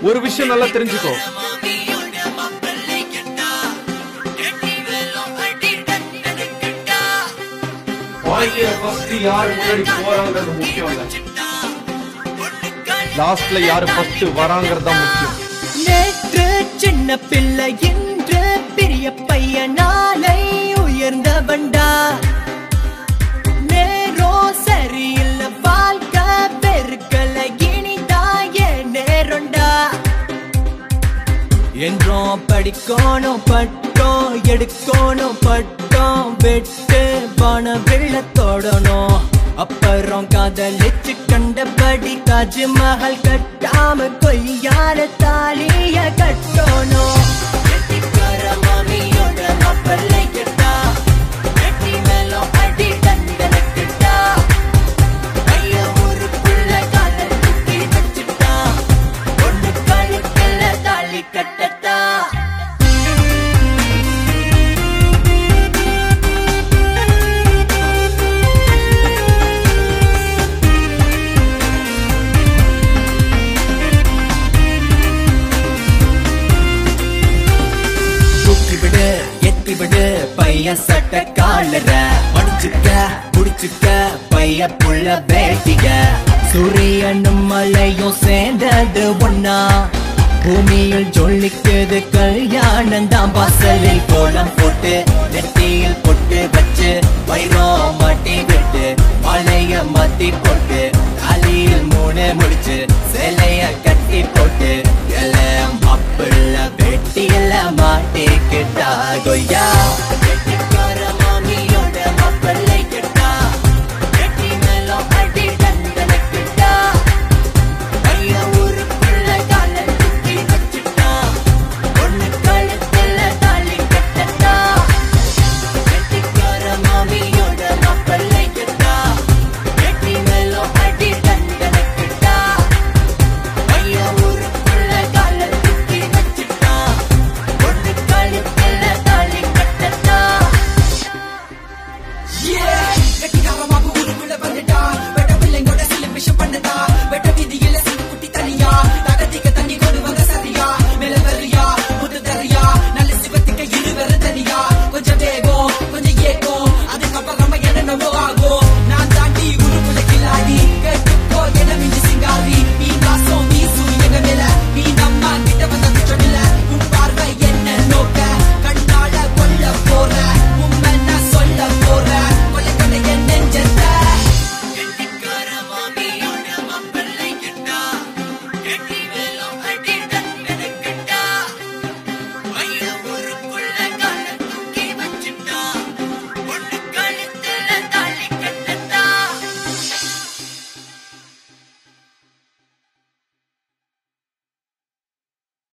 ஒரு விஷயம் நல்லா தெரிஞ்சுக்கோ வாழ்க்கையில ஃபர்ஸ்ட் யாரு முன்னாடி போறாங்கிறது முக்கியம் இல்ல லாஸ்ட்ல யாரு ஃபர்ஸ்ட் வராங்கிறது தான் முக்கியம் நேற்று சின்ன பிள்ளை இன்று பெரிய பையன் நாளை உயர்ந்தவன்டா நேரம் சரியில்லை வாழ்க்கை பெருக்கல இனிதாய நேரம்டா என்றும் படிக்கணும் பட்டோம் எடுக்கணும் பட்டோம் வெட்டு பண வெள்ள தொடணும் அப்புறம் காதலிச்சு கண்டபடி தாஜ்மஹல் கட்டாம கொய்யால தாலிய கட்டணும் கெட்டிக்கார மாமியோட மாப்பிள்ளை கெட்டா வெட்டி மேலும் அடி தண்டனக்கிட்டா ஐயா ஊருக்குள்ள காதல் தூக்கி வச்சுட்டா பொண்ணு கழுத்துல தாலி கட்டத்தா தூக்கி விடு எத்தி விடு பைய சட்ட காலர மடிச்சுக்க புடிச்சுக்க பைய புள்ள பேட்டிக சூரியனும் மலையும் சேர்ந்தது ஒன்னா பூமியில் ஜொலிக்குது கல்யாணம் தான் வாசலில் கோலம் போட்டு நெத்தியில் பொட்டு வச்சு வைரம் மாட்டி விட்டு மலைய மாத்தி போட்டு தாலியில் மூணு முடிச்சு சிலைய கட்டி போட்டு